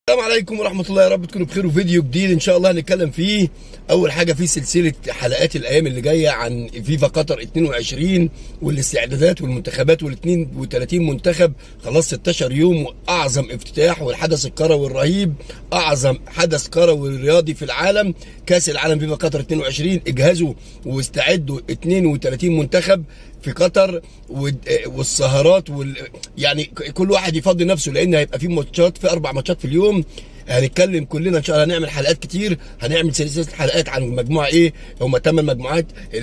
السلام عليكم ورحمة الله يا رب تكونوا بخير وفيديو جديد إن شاء الله هنتكلم فيه أول حاجة في سلسلة حلقات الأيام اللي جاية عن فيفا قطر 22 والاستعدادات والمنتخبات وال 32 منتخب خلاص 16 يوم وأعظم افتتاح والحدث الكروي الرهيب أعظم حدث كروي رياضي في العالم كأس العالم فيفا قطر 22 اجهزوا واستعدوا 32 منتخب في قطر والسهرات وال... يعني كل واحد يفضي نفسه لان هيبقى في ماتشات في اربع ماتشات في اليوم هنتكلم كلنا ان شاء الله هنعمل حلقات كتير هنعمل سلسله حلقات عن مجموعه ايه هم ثمان مجموعات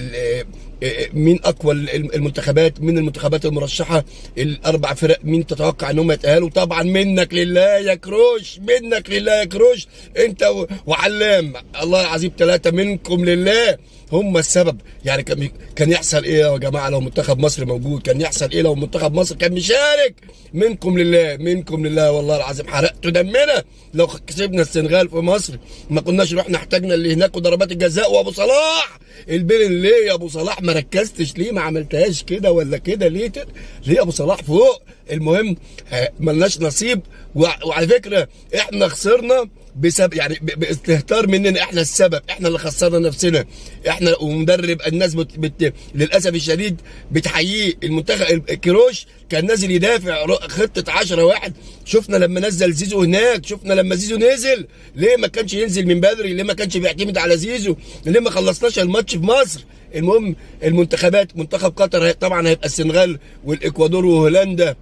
مين اقوى المنتخبات مين المنتخبات المرشحه الاربع فرق مين تتوقع ان هم يتاهلوا طبعا منك لله يا كروش منك لله يا كروش انت وعلام الله العظيم ثلاثه منكم لله هم السبب يعني كان كان يحصل ايه يا جماعه لو منتخب مصر موجود كان يحصل ايه لو منتخب مصر كان مشارك منكم لله منكم لله والله العظيم حرقتوا دمنا لو كسبنا السنغال في مصر ما كناش رحنا احتاجنا اللي هناك وضربات الجزاء وابو صلاح البيلن ليه يا ابو صلاح ما ركزتش ليه ما عملتهاش كده ولا كده ليه ليه ابو صلاح فوق المهم ملناش نصيب وعلى فكره احنا خسرنا بسبب يعني باستهتار مننا احنا السبب احنا اللي خسرنا نفسنا احنا ومدرب الناس بت بت للاسف الشديد بتحييه المنتخب كيروش كان نازل يدافع خطه 10 واحد شفنا لما نزل زيزو هناك شفنا لما زيزو نزل ليه ما كانش ينزل من بدري ليه ما كانش بيعتمد على زيزو ليه ما خلصناش الماتش في مصر المهم المنتخبات منتخب قطر طبعا هيبقى السنغال والاكوادور وهولندا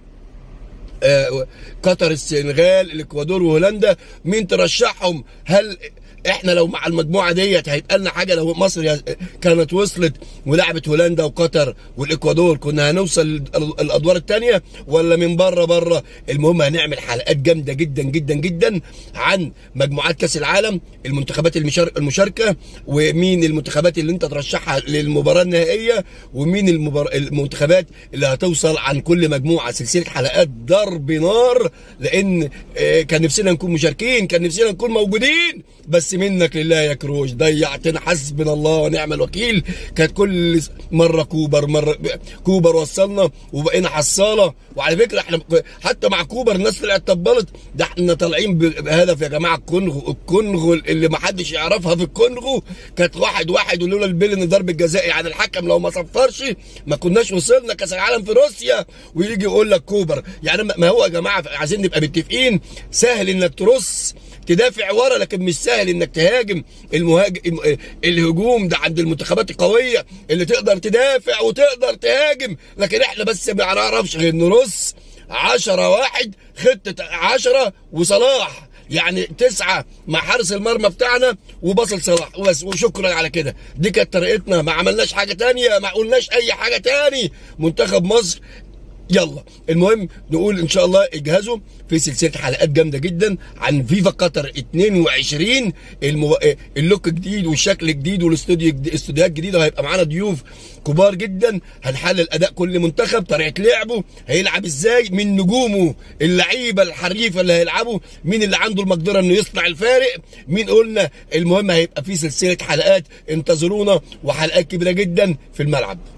آه قطر السنغال الاكوادور وهولندا مين ترشحهم هل احنا لو مع المجموعه ديت هيتقال لنا حاجه لو مصر كانت وصلت ولعبت هولندا وقطر والاكوادور كنا هنوصل الادوار الثانيه ولا من بره بره المهم هنعمل حلقات جامده جدا جدا جدا عن مجموعات كاس العالم المنتخبات المشاركه ومين المنتخبات اللي انت ترشحها للمباراه النهائيه ومين المبار... المنتخبات اللي هتوصل عن كل مجموعه سلسله حلقات ضرب نار لان كان نفسنا نكون مشاركين كان نفسنا نكون موجودين بس منك لله يا كروش ضيعتنا حسبنا الله ونعم الوكيل كانت كل مره كوبر مره كوبر وصلنا وبقينا حصاله وعلى فكره احنا حتى مع كوبر الناس طلعت طبلت ده احنا طالعين بهدف يا جماعه الكونغو الكونغو اللي ما حدش يعرفها في الكونغو كانت واحد واحد ولولا البيلن ضرب الجزاء يعني الحكم لو ما صفرش ما كناش وصلنا كاس العالم في روسيا ويجي يقول لك كوبر يعني ما هو يا جماعه عايزين نبقى متفقين سهل انك ترص تدافع ورا لكن مش سهل انك تهاجم المهاجم الهجوم ده عند المنتخبات القويه اللي تقدر تدافع وتقدر تهاجم لكن احنا بس ما نعرفش غير نرص 10 واحد خطه 10 وصلاح يعني تسعة مع حارس المرمى بتاعنا وبصل صلاح وبس وشكرا على كده دي كانت طريقتنا ما عملناش حاجة تانية ما قلناش أي حاجة تاني منتخب مصر يلا المهم نقول ان شاء الله اجهزوا في سلسله حلقات جامده جدا عن فيفا قطر 22 المو... اللوك جديد والشكل جديد والاستوديو جديد استوديوهات جديده وهيبقى معانا ضيوف كبار جدا هنحلل اداء كل منتخب طريقه لعبه هيلعب ازاي من نجومه اللعيبه الحريفه اللي هيلعبوا مين اللي عنده المقدره انه يصنع الفارق مين قلنا المهم هيبقى في سلسله حلقات انتظرونا وحلقات كبيره جدا في الملعب